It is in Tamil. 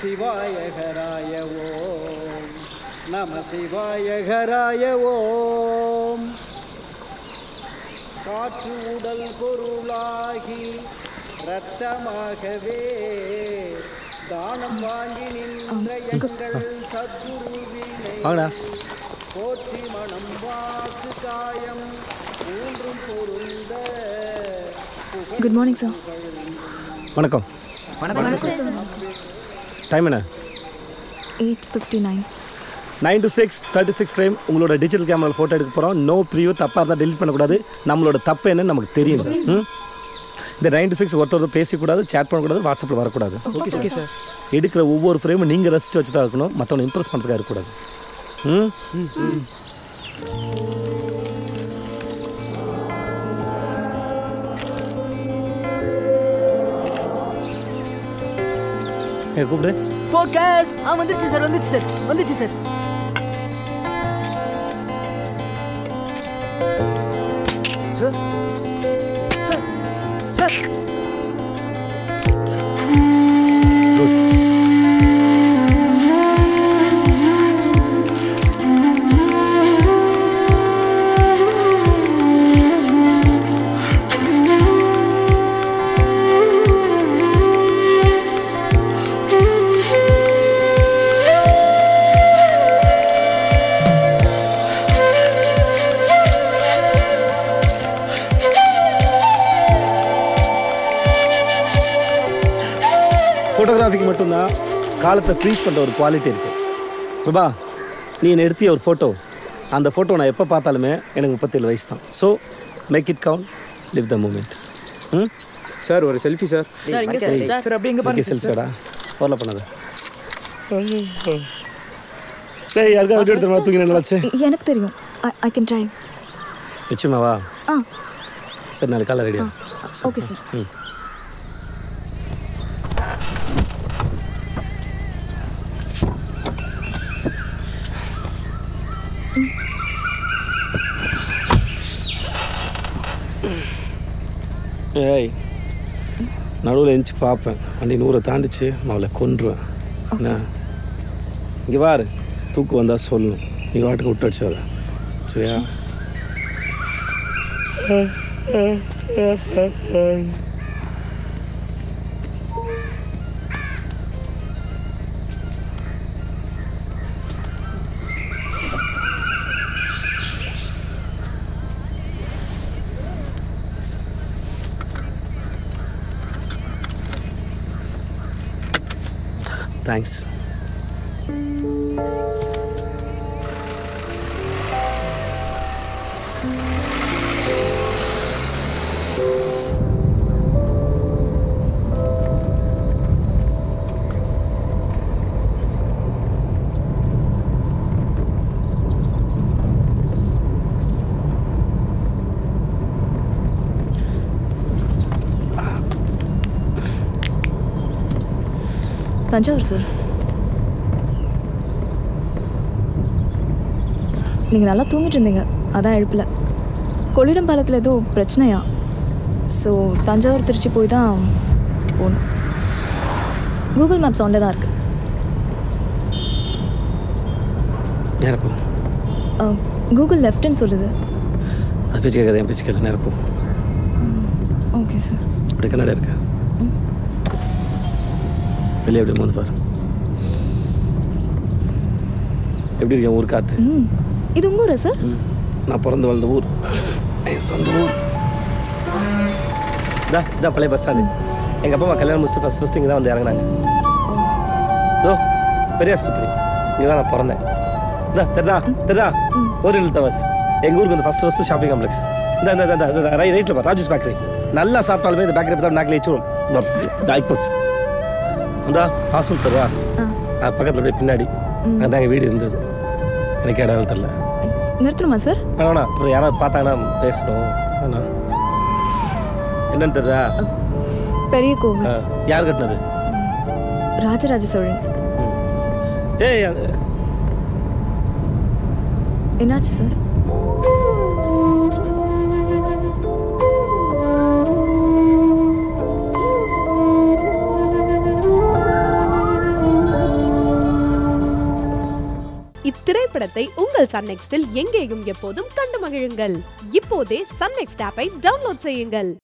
சிவாய ஹராய ஓம் நம சிவாய ஹராய ஓம் காற்று உடல் பொருளாகி இரத்தமாகவே தானம் வாங்கி நின்ற எங்கள் சத்குருவினை வாங்கடா போற்றி மனம் வாக்கு காயம் மூன்றும் பொருந்த குட் மார்னிங் சார் வணக்கம் டைம் என்ன eight fifty nine nine two six thirty six frame உங்களோட டிஜிட்டல் கேமராவில் ஃபோட்டோ எடுக்க போகிறோம் நோ ப்ரியூ தப்பாக இருந்தால் டெலிட் பண்ணக்கூடாது நம்மளோட தப்பு என்னன்னு நமக்கு தெரியும் ம்? இந்த நைன் டு சிக்ஸ் ஒருத்தர் ஒருத்தர் பேசக்கூடாது சேட் பண்ணக்கூடாது வாட்ஸ்அப்பில் வரக்கூடாது ஓகே சார் எடுக்கிற ஒவ்வொரு ஃப்ரேமும் நீங்கள் ரசித்து வச்சு தான் இருக்கணும் மற்றவனை இம்ப்ரெஸ் பண்ணுறதுக்காக இருக்கக்கூடாது ம் ஏ கூப்பிடு ஃபோக்கஸ் ஆ வந்துருச்சு சார் வந்துருச்சு சார் வந்துருச்சு சார் ஃபோட்டோகிராஃபிக்கு மட்டும்தான் காலத்தை ஃப்ரீஸ் பண்ணுற ஒரு குவாலிட்டி இருக்குது பிரபா நீ என்னை எடுத்திய ஒரு ஃபோட்டோ அந்த ஃபோட்டோ நான் எப்போ பார்த்தாலுமே எனக்கு முப்பத்தேழு வயசு தான் so make it count live the moment hmm sir ஒரு செல்ஃபி சார் சார் இங்க சார் சார் சார் அப்படியே இங்க ஓகே பாருங்க செல்ஃபியாடா வரல பண்ணாத டேய் யாருக்கா வீடியோ எடுத்து தூங்கி நல்லாச்சு எனக்கு தெரியும் ஐ கேன் ட்ரைவ் நிச்சயமாவா ஆ சரி நாளைக்கு காலை ரெடியா ஓகே சார் ம் ஏய் நடுவில் எந்திச்சு பார்ப்பேன் வண்டி நூறை தாண்டிச்சு நான் அவளை கொன்றுவேன் என்ன இங்கே பாரு தூக்கு வந்தால் சொல்லணும் நீ வாட்டுக்கு விட்டு அடிச்சாத சரியா தேங்க்ஸ் தஞ்சாவூர் சார் நீங்கள் நல்லா தூங்கிட்டு இருந்தீங்க அதான் எழுப்பல கொள்ளிடம் பாலத்தில் ஏதோ பிரச்சனையா ஸோ தஞ்சாவூர் திருச்சி போய் தான் போகணும் கூகுள் மேப்ஸ் ஒன்ல தான் இருக்குது நேரப்போ கூகுள் லெஃப்ட்னு சொல்லுது அது பேச்சு கேட்காது என் பேச்சு கேட்கல நேரப்போ ஓகே சார் அப்படியே கண்ணாடி இருக்க வெளியே அப்படியே மோந்து பாரு எப்படி இருக்கேன் ஊர் காத்து ம் இது உங்கள் ஊரா சார் ம். நான் பிறந்து வளர்ந்த ஊர் என் சொந்த ஊர் இதா இதா பழைய பஸ் ஸ்டாண்டு எங்கள் அப்பா அம்மா கல்யாணம் முடிச்சுட்டு ஃபஸ்ட் ஃபஸ்ட்டு இங்கே தான் வந்து இறங்குனாங்க ஓ பெரிய ஆஸ்பத்திரி இங்கே தான் நான் பிறந்தேன் இதா தெரிதா தெரிதா ஓரியல் டவர்ஸ் எங்கள் ஊருக்கு வந்து ஃபஸ்ட்டு ஃபஸ்ட்டு ஷாப்பிங் காம்ப்ளெக்ஸ் இந்த இந்த இந்த இந்த ரை ரைட்டில் பாரு ராஜூஸ் பேக்கரி நல்லா சாப்பிட்டாலுமே இந்த பேக்கரி பார்த்தா நாக்கில் வச்சுரும் டாக் பப்ஸ் அந்த ஹாஸ்பிட்டல் தருவா பக்கத்தில் அப்படியே பின்னாடி அதான் எங்கள் வீடு இருந்தது எனக்கு இடம் தெரில நிறுத்தணுமா சார் வேணா அப்புறம் யாராவது பார்த்தாங்கன்னா பேசணும் வேணா என்னன்னு தெரியுதா பெரிய கோவில் ஆ, யார் கட்டினது ராஜராஜ சோழன் ஏய் அது- என்னாச்சு சார் இத்திரைப்படத்தை உங்கள் சன் நெக்ஸ்டில் எங்கேயும் எப்போதும் கண்டு மகிழுங்கள் இப்போதே சன் நெக்ஸ்ட் ஆப்பை டவுன்லோட் செய்யுங்கள்